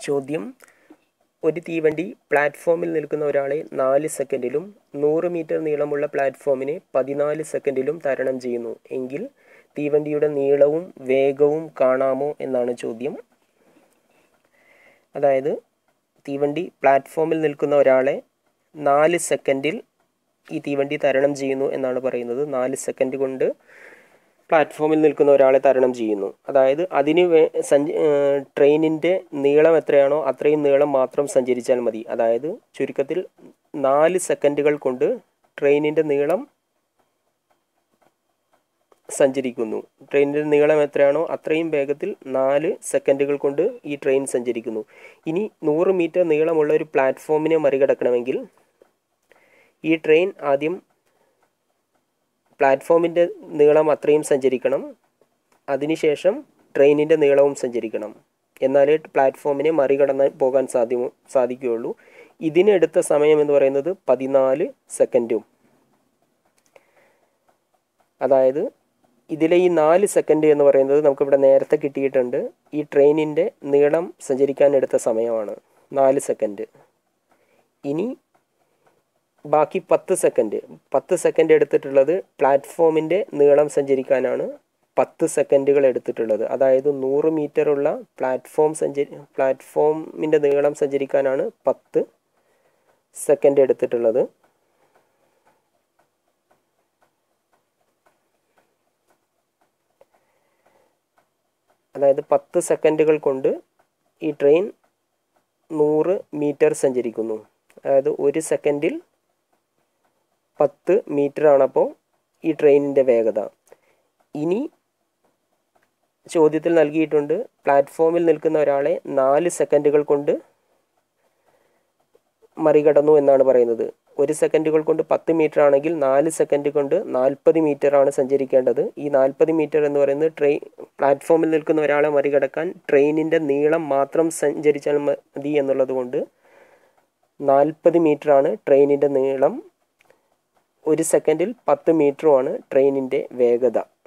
ചോദ്യം ഒരു തീവണ്ടി പ്ലാറ്റ്ഫോമിൽ നിൽക്കുന്ന ഒരാളെ നാല് സെക്കൻഡിലും നൂറ് മീറ്റർ നീളമുള്ള പ്ലാറ്റ്ഫോമിനെ പതിനാല് സെക്കൻഡിലും തരണം ചെയ്യുന്നു എങ്കിൽ തീവണ്ടിയുടെ നീളവും വേഗവും കാണാമോ എന്നാണ് ചോദ്യം അതായത് തീവണ്ടി പ്ലാറ്റ്ഫോമിൽ നിൽക്കുന്ന ഒരാളെ നാല് സെക്കൻഡിൽ ഈ തീവണ്ടി തരണം ചെയ്യുന്നു എന്നാണ് പറയുന്നത് നാല് സെക്കൻഡ് കൊണ്ട് പ്ലാറ്റ്ഫോമിൽ നിൽക്കുന്ന ഒരാളെ തരണം ചെയ്യുന്നു അതായത് അതിന് വേ സഞ്ച ട്രെയിനിൻ്റെ നീളം എത്രയാണോ അത്രയും നീളം മാത്രം സഞ്ചരിച്ചാൽ മതി അതായത് ചുരുക്കത്തിൽ നാല് സെക്കൻഡുകൾ കൊണ്ട് ട്രെയിനിൻ്റെ നീളം സഞ്ചരിക്കുന്നു ട്രെയിനിൻ്റെ നീളം എത്രയാണോ അത്രയും വേഗത്തിൽ നാല് സെക്കൻഡുകൾ കൊണ്ട് ഈ ട്രെയിൻ സഞ്ചരിക്കുന്നു ഇനി നൂറ് മീറ്റർ നീളമുള്ള ഒരു പ്ലാറ്റ്ഫോമിനെ മറികടക്കണമെങ്കിൽ ഈ ട്രെയിൻ ആദ്യം പ്ലാറ്റ്ഫോമിൻ്റെ നീളം അത്രയും സഞ്ചരിക്കണം അതിനുശേഷം ട്രെയിനിൻ്റെ നീളവും സഞ്ചരിക്കണം എന്നാലേ പ്ലാറ്റ്ഫോമിനെ മറികടന്ന് പോകാൻ സാധ്യമോ സാധിക്കുകയുള്ളൂ ഇതിനെടുത്ത സമയം എന്ന് പറയുന്നത് പതിനാല് സെക്കൻഡും അതായത് ഇതിലെ ഈ നാല് സെക്കൻഡ് എന്ന് പറയുന്നത് നമുക്കിവിടെ നേരത്തെ കിട്ടിയിട്ടുണ്ട് ഈ ട്രെയിനിൻ്റെ നീളം സഞ്ചരിക്കാൻ എടുത്ത സമയമാണ് നാല് സെക്കൻഡ് ഇനി ബാക്കി പത്ത് സെക്കൻഡ് പത്ത് സെക്കൻഡ് എടുത്തിട്ടുള്ളത് പ്ലാറ്റ്ഫോമിൻ്റെ നീളം സഞ്ചരിക്കാനാണ് പത്ത് സെക്കൻഡുകൾ എടുത്തിട്ടുള്ളത് അതായത് നൂറ് മീറ്ററുള്ള പ്ലാറ്റ്ഫോം സഞ്ചരി പ്ലാറ്റ്ഫോമിൻ്റെ നീളം സഞ്ചരിക്കാനാണ് പത്ത് സെക്കൻഡ് എടുത്തിട്ടുള്ളത് അതായത് പത്ത് സെക്കൻഡുകൾ കൊണ്ട് ഈ ട്രെയിൻ നൂറ് മീറ്റർ സഞ്ചരിക്കുന്നു അതായത് ഒരു സെക്കൻഡിൽ പത്ത് മീറ്ററാണ് അപ്പോൾ ഈ ട്രെയിനിൻ്റെ വേഗത ഇനി ചോദ്യത്തിൽ നൽകിയിട്ടുണ്ട് പ്ലാറ്റ്ഫോമിൽ നിൽക്കുന്ന ഒരാളെ നാല് സെക്കൻഡുകൾ കൊണ്ട് മറികടന്നു എന്നാണ് പറയുന്നത് ഒരു സെക്കൻഡുകൾ കൊണ്ട് പത്ത് മീറ്റർ ആണെങ്കിൽ നാല് സെക്കൻഡ് കൊണ്ട് നാൽപ്പത് മീറ്റർ ആണ് സഞ്ചരിക്കേണ്ടത് ഈ നാൽപ്പത് മീറ്റർ എന്ന് പറയുന്നത് ട്രെയിൻ പ്ലാറ്റ്ഫോമിൽ നിൽക്കുന്ന ഒരാളെ മറികടക്കാൻ ട്രെയിനിൻ്റെ നീളം മാത്രം സഞ്ചരിച്ചാൽ മതി എന്നുള്ളത് കൊണ്ട് നാൽപ്പത് മീറ്ററാണ് ട്രെയിനിൻ്റെ നീളം ഒരു സെക്കൻഡിൽ പത്ത് മീറ്ററുമാണ് ട്രെയിനിൻ്റെ വേഗത